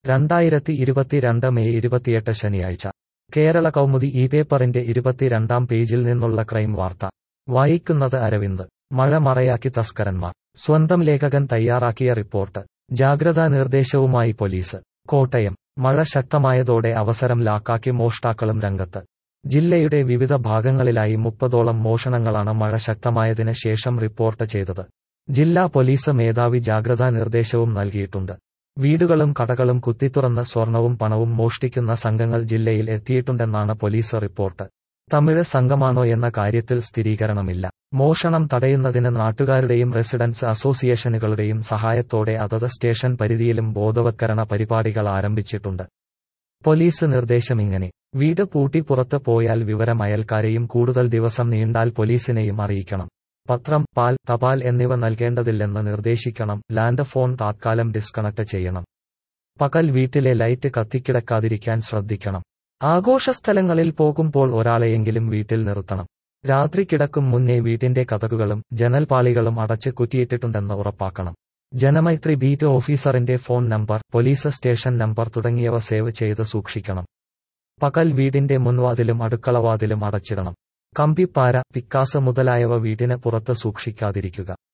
രണ്ടായിരത്തി ഇരുപത്തിരണ്ട് മെയ് ഇരുപത്തിയെട്ട് ശനിയാഴ്ച കേരള കൗമുദി ഈ പേപ്പറിന്റെ ഇരുപത്തിരണ്ടാം പേജിൽ നിന്നുള്ള ക്രൈം വാർത്ത വായിക്കുന്നത് അരവിന്ദ് മഴ മറയാക്കി തസ്കരന്മാർ സ്വന്തം ലേഖകൻ തയ്യാറാക്കിയ റിപ്പോർട്ട് ജാഗ്രതാ നിർദ്ദേശവുമായി പോലീസ് കോട്ടയം മഴ ശക്തമായതോടെ അവസരം ലാക്കാക്കി മോഷ്ടാക്കളും രംഗത്ത് ജില്ലയുടെ വിവിധ ഭാഗങ്ങളിലായി മുപ്പതോളം മോഷണങ്ങളാണ് മഴ ശക്തമായതിന് ശേഷം റിപ്പോർട്ട് ചെയ്തത് ജില്ലാ പോലീസ് മേധാവി ജാഗ്രതാ നിർദ്ദേശവും നൽകിയിട്ടുണ്ട് വീടുകളും കടകളും കുത്തിത്തുറന്ന് സ്വർണവും പണവും മോഷ്ടിക്കുന്ന സംഘങ്ങൾ ജില്ലയിൽ എത്തിയിട്ടുണ്ടെന്നാണ് പോലീസ് റിപ്പോർട്ട് തമിഴ് സംഘമാണോ എന്ന കാര്യത്തിൽ സ്ഥിരീകരണമില്ല മോഷണം തടയുന്നതിന് നാട്ടുകാരുടെയും റെസിഡൻസ് അസോസിയേഷനുകളുടെയും സഹായത്തോടെ അതത് സ്റ്റേഷൻ പരിധിയിലും ബോധവത്കരണ പരിപാടികൾ ആരംഭിച്ചിട്ടുണ്ട് പോലീസ് നിർദ്ദേശമിങ്ങനെ വീട് പൂട്ടി പുറത്ത് പോയാൽ വിവരം അയൽക്കാരെയും കൂടുതൽ ദിവസം നീണ്ടാൽ പോലീസിനെയും അറിയിക്കണം പത്രം പാൽ തപാൽ എന്നിവ നൽകേണ്ടതില്ലെന്ന് നിർദ്ദേശിക്കണം ലാൻഡ് ഫോൺ താത്കാലം ഡിസ്കണക്ട് ചെയ്യണം പകൽ വീട്ടിലെ ലൈറ്റ് കത്തിക്കിടക്കാതിരിക്കാൻ ശ്രദ്ധിക്കണം ആഘോഷസ്ഥലങ്ങളിൽ പോകുമ്പോൾ ഒരാളെയെങ്കിലും വീട്ടിൽ നിർത്തണം രാത്രി കിടക്കും മുന്നേ വീട്ടിന്റെ കതകുകളും ജനൽപാളികളും അടച്ച് കുറ്റിയിട്ടിട്ടുണ്ടെന്ന് ഉറപ്പാക്കണം ജനമൈത്രി ബീറ്റ് ഓഫീസറിന്റെ phone number police station number തുടങ്ങിയവ സേവ് ചെയ്ത് സൂക്ഷിക്കണം പകൽ വീടിന്റെ മുൻവാതിലും അടുക്കളവാതിലും അടച്ചിടണം കമ്പിപ്പാര പിക്കാസ് മുതലായവ വീടിന് പുറത്ത് സൂക്ഷിക്കാതിരിക്കുക